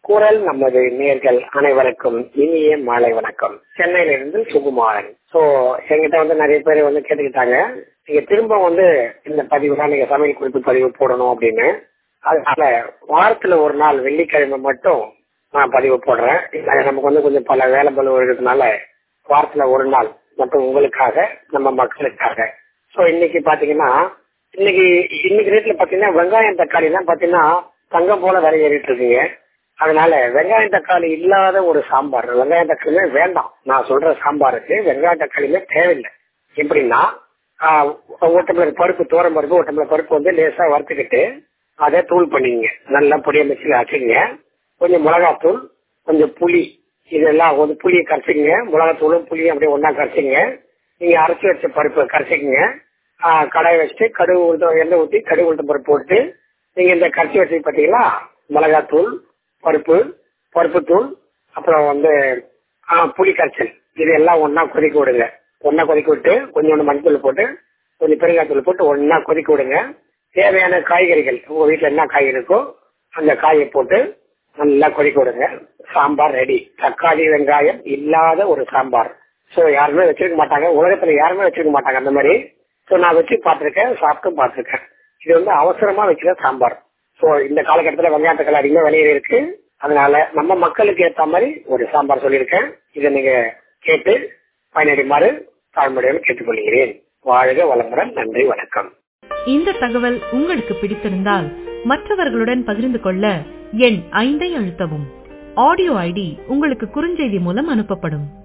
குரல் நமது நேர்கள் அனைவருக்கும் இனிய மாலை வணக்கம் சென்னையிலிருந்து சுகுமாரன் சோ எங்கிட்ட வந்து நிறைய பேர் வந்து கேட்டுக்கிட்டாங்க நீங்க திரும்ப வந்து இந்த பதிவுலாம் நீங்க சமையல் குறிப்பு பதிவு போடணும் அப்படின்னு அதனால வாரத்துல ஒரு நாள் வெள்ளிக்கிழமை மட்டும் நான் பதிவு போடுறேன் இல்ல நமக்கு வந்து கொஞ்சம் பல வேலை பலு இருக்கிறதுனால வாரத்துல ஒரு நாள் மட்டும் உங்களுக்காக நம்ம மக்களுக்காக சோ இன்னைக்கு பாத்தீங்கன்னா இன்னைக்கு இன்னைக்கு ரேட்ல பாத்தீங்கன்னா வெங்காயம் தக்காளி எல்லாம் பாத்தீங்கன்னா தங்கம் போல விலை ஏறிட்டு இருக்குங்க அதனால வெங்காயம் தக்காளி இல்லாத ஒரு சாம்பார் வெங்காயம் தக்காளியுமே வேண்டாம் நான் சொல்ற சாம்பாருக்கு வெங்காயம் தக்காளியுமே தேவையில்லை எப்படின்னா ஒரு டம்ளர் பருப்பு தோரம் பருப்பு ஒரு டம்ளர் பருப்பு வந்து லேசா வறுத்துக்கிட்டு அதை தூள் பண்ணிங்க நல்லா பொடிய மிக்சியில் அரைச்சிங்க கொஞ்சம் மிளகாத்தூள் கொஞ்சம் புளி இதெல்லாம் வந்து புளியை கரைச்சிங்க மிளகாத்தூளும் புளியும் அப்படியே ஒன்னா கரைச்சிங்க நீங்க அரைச்சி வச்ச பருப்பு கரைச்சிக்கங்க கடாயை வச்சுட்டு கடுகு உளுத்தம் எண்ணெய் ஊற்றி கடுகு உளுத்தம் பருப்பு போட்டு நீங்க இந்த கரைச்சி வச்சு பார்த்தீங்களா மிளகாத்தூள் பருப்பு பருப்பு தூள் அப்புறம் வந்து புளி கரைச்சல் இது எல்லாம் ஒன்னா கொதிக்க விடுங்க ஒன்னா கொதிக்க விட்டு கொஞ்சோண்டு மஞ்சள் போட்டு கொஞ்சம் பெருங்காயத்தூள் போட்டு ஒன்னா கொதிக்க விடுங்க தேவையான காய்கறிகள் உங்க வீட்டுல என்ன காய் இருக்கோ அந்த காயை போட்டு நல்லா கொதிக்க விடுங்க சாம்பார் ரெடி தக்காளி வெங்காயம் இல்லாத ஒரு சாம்பார் சோ யாருமே வச்சிருக்க மாட்டாங்க உலகத்துல யாருமே வச்சிருக்க மாட்டாங்க அந்த மாதிரி சோ நான் வச்சு பார்த்திருக்கேன் சாப்பிட்டும் பார்த்திருக்கேன் இது வந்து அவசரமா வைக்கிற சாம்பார் சோ இந்த காலகட்டத்துல வெங்காயத்துக்கள் அதிகமா விலையில இருக்கு அதனால நம்ம மக்களுக்கு ஏத்த மாதிரி ஒரு சாம்பார் சொல்லியிருக்கேன் இதை நீங்க கேட்டு பயனடைமாறு தாழ்மையுடன் கேட்டுக்கொள்கிறேன் வாழ்க வளமுடன் நன்றி வணக்கம் இந்த தகவல் உங்களுக்கு பிடித்திருந்தால் மற்றவர்களுடன் பகிர்ந்து கொள்ள எண் ஐந்தை அழுத்தவும் ஆடியோ ஐடி உங்களுக்கு குறுஞ்செய்தி மூலம் அனுப்பப்படும்